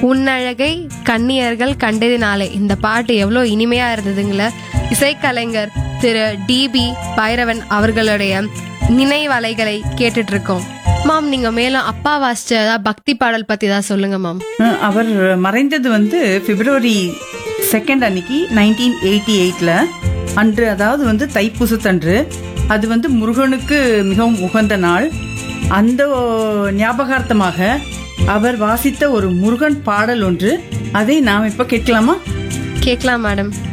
உன்னழகை கன்னியர்கள் கண்டதினாலே இந்த பாட்டு எவ்வளோ இனிமையா இருந்ததுங்கள இசைக்கலைஞர் திரு டிபி பைரவன் அவர்களுடைய நினைவலைகளை கேட்டுட்டு இருக்கோம் மாம் நீங்க மேலும் அப்பா வாசிச்ச ஏதாவது பக்தி பாடல் பத்தி ஏதாவது சொல்லுங்க மாம் அஹ் அவர் மறைந்தது வந்து பிப்ரவரி செகண்ட் அன்னைக்கு நைன்டீன் எயிட்டி எயிட்ல அன்று அதாவது வந்து தைப்பூசத்தன்று அது வந்து முருகனுக்கு மிகவும் உகந்த நாள் அந்த ஞாபகார்த்தமாக அவர் வாசித்த ஒரு முருகன் பாடல் ஒன்று அதை நாம் இப்ப கேட்கலாமா கேட்கலாம் மேடம்